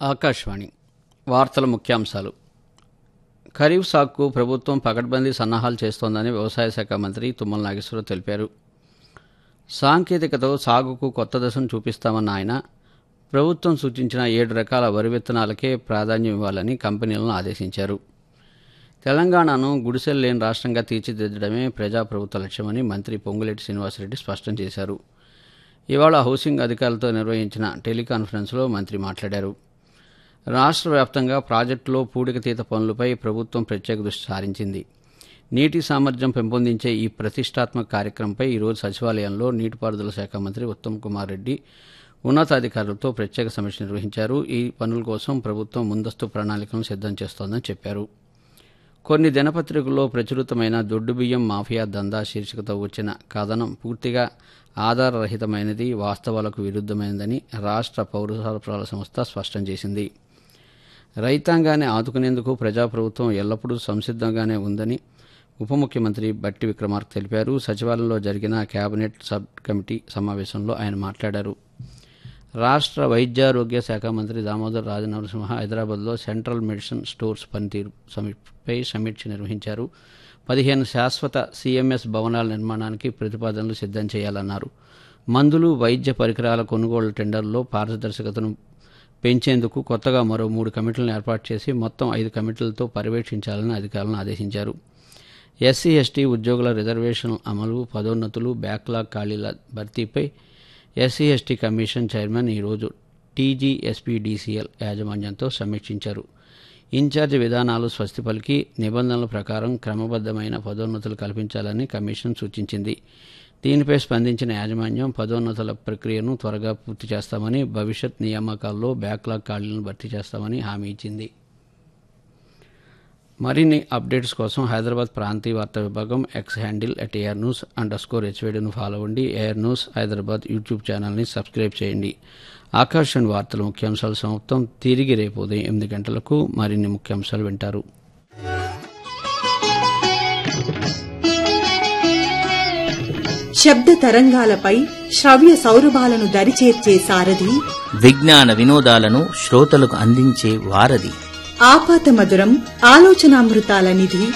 ఆకాశవాణి వార్తల ముఖ్యాంశాలు ఖరీఫ్ సాగుకు ప్రభుత్వం పకడ్బందీ సన్నాహాలు చేస్తోందని వ్యవసాయ శాఖ మంత్రి తుమ్మల నాగేశ్వరరావు తెలిపారు సాంకేతికతో సాగుకు కొత్త దశను చూపిస్తామన్న ఆయన ప్రభుత్వం సూచించిన ఏడు రకాల వరి విత్తనాలకే ప్రాధాన్యం ఇవ్వాలని కంపెనీలను ఆదేశించారు తెలంగాణను గుడిసెలు లేని రాష్ట్రంగా తీర్చిదిద్దడమే ప్రజాప్రభుత్వ లక్ష్యమని మంత్రి పొంగులేటి శ్రీనివాసరెడ్డి స్పష్టం చేశారు ఇవాళ హౌసింగ్ అధికారులతో నిర్వహించిన టెలికాన్ఫరెన్స్లో మంత్రి మాట్లాడారు రాష్ట్ర వ్యాప్తంగా ప్రాజెక్టులో పూడికతీత పనులపై ప్రభుత్వం ప్రత్యేక దృష్టి సారించింది నీటి సామర్థ్యం పెంపొందించే ఈ ప్రతిష్టాత్మక కార్యక్రమంపై ఈరోజు సచివాలయంలో నీటిపారుదల శాఖ మంత్రి ఉత్తమ్ కుమార్ రెడ్డి ఉన్నతాధికారులతో ప్రత్యేక సమీక్ష నిర్వహించారు ఈ పనుల కోసం ప్రభుత్వం ముందస్తు ప్రణాళికలను సిద్ధం చేస్తోందని చెప్పారు కొన్ని దినపత్రికల్లో ప్రచురితమైన దొడ్డు బియ్యం మాఫియా దందా శీర్షికతో వచ్చిన కథనం పూర్తిగా ఆధారరహితమైనది వాస్తవాలకు విరుద్ధమైనదని రాష్ట్ర పౌర సరఫరాల సంస్థ స్పష్టం చేసింది రైతాంగాన్ని ఆదుకునేందుకు ప్రజాప్రభుత్వం ఎల్లప్పుడూ సంసిద్ధంగానే ఉందని ఉప ముఖ్యమంత్రి బట్టి విక్రమార్క తెలిపారు సచివాలయంలో జరిగిన కేబినెట్ సబ్ కమిటీ సమావేశంలో ఆయన మాట్లాడారు రాష్ట్ర వైద్యారోగ్య శాఖ మంత్రి దామోదర్ రాజనరసింహ హైదరాబాద్లో సెంట్రల్ మెడిసిన్ స్టోర్స్ పనితీరు సమీపై సమీక్ష నిర్వహించారు పదిహేను శాశ్వత సీఎంఎస్ భవనాల నిర్మాణానికి ప్రతిపాదనలు సిద్ధం చేయాలన్నారు మందులు వైద్య పరికరాల కొనుగోలు టెండర్లో పారదర్శకతను పెంచేందుకు కొత్తగా మరో మూడు కమిటీలను ఏర్పాటు చేసి మొత్తం ఐదు కమిటీలతో పర్యవేక్షించాలని అధికారులను ఆదేశించారు ఎస్సీ ఎస్టీ ఉద్యోగుల రిజర్వేషన్ అమలు పదోన్నతులు బ్యాక్లాగ్ ఖాళీల భర్తీపై ఎస్సీ ఎస్టీ కమిషన్ చైర్మన్ ఈరోజు టీజీఎస్పీడీసీఎల్ యాజమాన్యంతో సమీక్షించారు ఇన్ఛార్జ్ విధానాలు స్వస్తి పలికి నిబంధనల ప్రకారం క్రమబద్దమైన పదోన్నతులు కల్పించాలని కమిషన్ సూచించింది దీనిపై స్పందించిన యాజమాన్యం పదోన్నతుల ప్రక్రియను త్వరగా పూర్తి చేస్తామని భవిష్యత్ నియామకాల్లో బ్యాక్లాగ్ ఖాళీలను భర్తీ చేస్తామని హామీ ఇచ్చింది మరిన్ని అప్డేట్స్ కోసం హైదరాబాద్ ప్రాంతీయ వార్తా విభాగం X handle at AIR news under score హెచ్వేడిను ఫాలో అవ్వండి ఎయిర్ న్యూస్ హైదరాబాద్ యూట్యూబ్ ఛానల్ని సబ్స్క్రైబ్ చేయండి ఆకాశవాణి వార్తల ముఖ్యాంశాలు సమాప్తం తిరిగి రేపు ఉదయం ఎనిమిది గంటలకు మరిన్ని ముఖ్యాంశాలు వింటారు శబ్ద తరంగాలపై శ్రవ్య సౌరభాలను దరిచేర్చే సారథి విజ్ఞాన వినోదాలను శ్రోతలకు అందించే వారధి ఆపాత మధురం ఆలోచనామృతాల నిధి